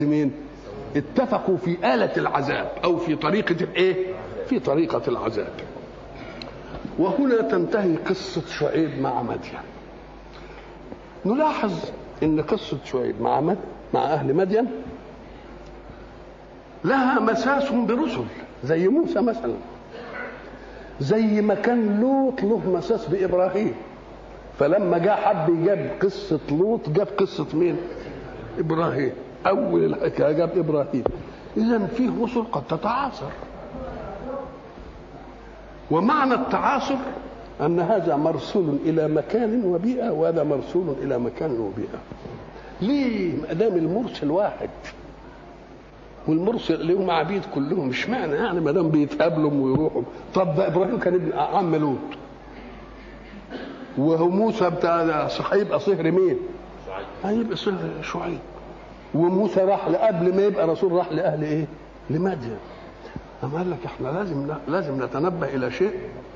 مين اتفقوا في آلة العذاب أو في طريقة الإيه في طريقة العذاب وهنا تنتهي قصة شعيب مع مدين نلاحظ ان قصة شعيب مع مد مع أهل مدين لها مساس برسل زي موسى مثلا زي ما كان لوط له مساس بإبراهيم فلما جاء حب جاب قصة لوط جاب قصة مين؟ إبراهيم أول الحكاية جاب إبراهيم إذا فيه رسل قد تتعاصر ومعنى التعاصر أن هذا مرسول إلى مكان وبيئة وهذا مرسول إلى مكان وبيئة ليه ما دام المرسل واحد والمرسل اللي هم عبيد كلهم مش معنى يعني ما دام بيتقابلوا ويروحوا طب ده ابراهيم كان ابن عم لوط وهو موسى بتاع هيبقى صهر مين؟ هيبقى صهر شعيب وموسى راح قبل ما يبقى رسول راح لاهل ايه؟ لمدين أما قال لك احنا لازم لازم نتنبه الى شيء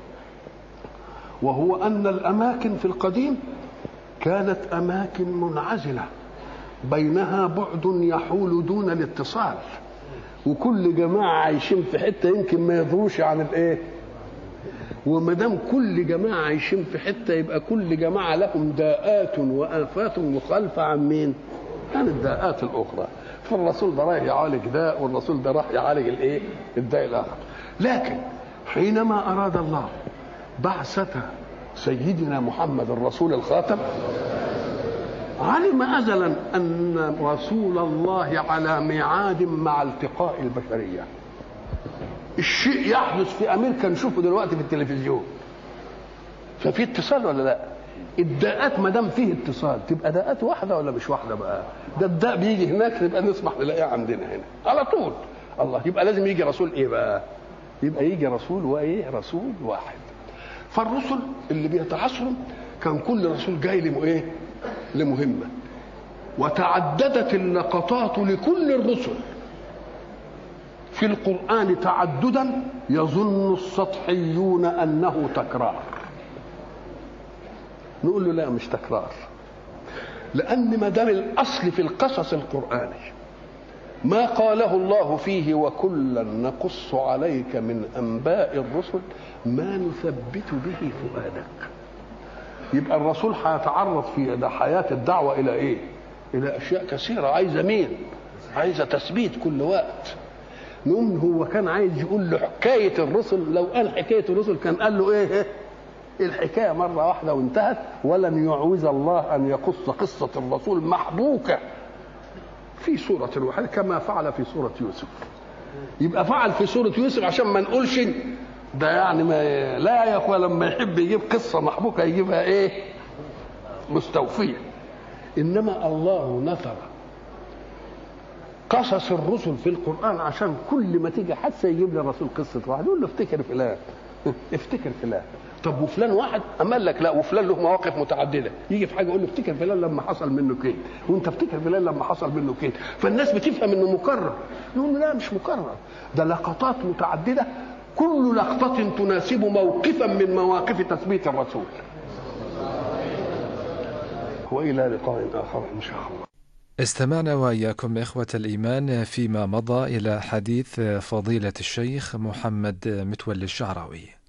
وهو ان الاماكن في القديم كانت اماكن منعزله بينها بعد يحول دون الاتصال وكل جماعه عايشين في حته يمكن ما يدروش عن الايه وما دام كل جماعه عايشين في حته يبقى كل جماعه لهم داءات وافات مخالفه عن مين؟ عن الداءات الاخرى فالرسول ده رايح يعالج داء والرسول ده راح يعالج الايه؟ الداء الاخر لكن حينما اراد الله بعثة سيدنا محمد الرسول الخاتم علم ازلا ان رسول الله على ميعاد مع التقاء البشريه الشيء يحدث في امريكا نشوفه دلوقتي في التلفزيون ففي اتصال ولا لا الداءات ما دام فيه اتصال تبقى داءات واحده ولا مش واحده بقى ده الداء بيجي هناك نبقى نسمح نلاقيه عندنا هنا على طول الله يبقى لازم يجي رسول ايه بقى يبقى يجي رسول وايه رسول واحد فالرسل اللي بيتعاصروا كان كل رسول جاي له ايه لمهمه وتعددت اللقطات لكل الرسل في القرآن تعددا يظن السطحيون أنه تكرار نقول له لا مش تكرار لأن ما دام الأصل في القصص القرآني ما قاله الله فيه وكلا نقص عليك من أنباء الرسل ما نثبت به فؤادك يبقى الرسول هيتعرض في حياة الدعوة إلى إيه؟ إلى أشياء كثيرة عايزة مين؟ عايزة تثبيت كل وقت نقوم هو كان عايز يقول له حكاية الرسل لو قال حكاية الرسل كان قال له إيه؟ الحكاية مرة واحدة وانتهت ولن يعوز الله أن يقص قصة الرسول محبوكة في سورة واحدة كما فعل في سورة يوسف يبقى فعل في سورة يوسف عشان ما نقولش ده يعني ما لا يا اخويا لما يحب يجيب قصة محبوكة يجيبها ايه مستوفية انما الله نثر قصص الرسل في القرآن عشان كل ما تيجي حادثة يجيب لي الرسول قصة واحد يقول له افتكر فلان افتكر فلان طب وفلان واحد أما لك لا وفلان له مواقف متعدده يجي في حاجه يقول له افتكر فلان لما حصل منه كده وانت افتكر فلان لما حصل منه كده فالناس بتفهم انه مكرر يقول لا مش مكرر ده لقطات متعدده كل لقطة تناسب موقفا من مواقف تثبيت الرسول وإلى لقاء آخر إن شاء الله استمعنا وإياكم إخوة الإيمان فيما مضى إلى حديث فضيلة الشيخ محمد متولي الشعراوي